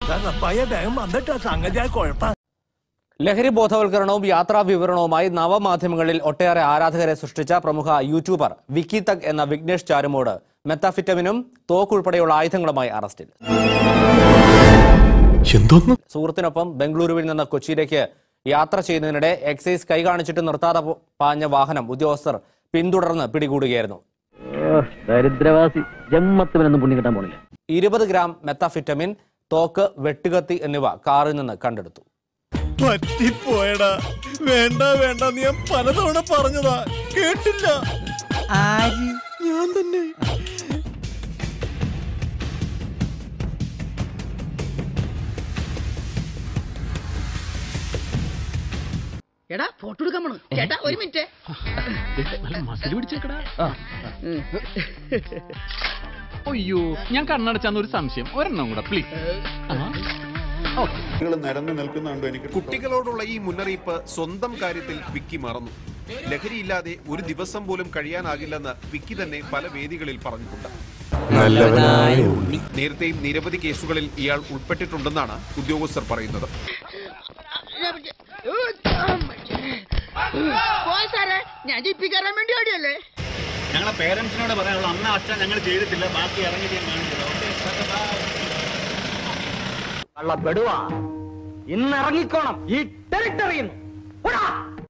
വേഗം വന്നിട്ട് സംഗതി കുഴപ്പം ലഹരി ബോധവൽക്കരണവും യാത്രാ വിവരണവുമായി നവമാധ്യമങ്ങളിൽ ഒട്ടേറെ ആരാധകരെ സൃഷ്ടിച്ച പ്രമുഖ യൂട്യൂബർ വിക്കി തഗ് എന്ന വിഘ്നേഷ് ചാരുമോട് മെത്താഫിറ്റമിനും തോക്കുൾപ്പെടെയുള്ള ആയുധങ്ങളുമായി അറസ്റ്റിൽ എന്തോന്ന് സുഹൃത്തിനൊപ്പം ബംഗളൂരുവിൽ നിന്ന് കൊച്ചിയിലേക്ക് യാത്ര ചെയ്യുന്നതിനിടെ എക്സൈസ് കൈ കാണിച്ചിട്ട് നിർത്താതെ പോ- പാഞ്ഞ വാഹനം ഉദ്യോഗസ്ഥർ പിന്തുടർന്ന് പിടികൂടുകയായിരുന്നു ദരിദ്രവാസി ജമ്മത്തിനൊന്നും പുണ്യം കിട്ടാൻ പോണില്ല ഇരുപത് ഗ്രാം മെത്താഫിറ്റമിൻ തോക്ക് വെട്ടുകത്തി എന്നിവ കാറിൽ നിന്ന് കണ്ടെടുത്തു പറ്റിപ്പോയടാ വേണ്ട വേണ്ട നീ ഞാൻ പലതവണ പറഞ്ഞതാ കേട്ടില്ല ഞാൻ തന്നെ എടാ ഫോട്ടോ എടുക്കാൻ പോണു ചേട്ടാ ഒരു മിനിറ്റ് മസിൽ പിടിച്ചേക്കടാ അയ്യോ ഞാൻ കണ്ണടച്ചാന്ന് ഒരു സംശയം ഒരെണ്ണം കൂടെ പ്ലീസ് നിങ്ങൾ നിരന്നു നിൽക്കുന്നുണ്ടോ എനിക്ക് കുട്ടികളോടുള്ള ഈ മുന്നറിയിപ്പ് സ്വന്തം കാര്യത്തിൽ വിക്കി മറന്നു ലഹരിയില്ലാതെ ഒരു ദിവസം പോലും കഴിയാനാകില്ലെന്ന് വിക്കി തന്നെ പല വേദികളിൽ പറഞ്ഞിട്ടുണ്ട് നേരത്തെയും നിരവധി കേസുകളിൽ ഇയാൾ ഉൾപ്പെട്ടിട്ടുണ്ടെന്നാണ് ഉദ്യോഗസ്ഥർ പറയുന്നത് പോയി സാറേ ഞാൻ ജിപ്പി കയറാൻ വേണ്ടി ഓടിയല്ലേ ഞങ്ങളെ പേരൻസിനോട് പറയാനുള്ള അമ്മ അച്ഛൻ ഞങ്ങൾ ചെയ്തിട്ടില്ല ബാക്കി ഇറങ്ങി ഞാൻ കാണിച്ചത് കള്ളപ്പെടുവാ ഇന്ന് ഇറങ്ങിക്കോണം ഈ ടെറിട്ടറിയിൽ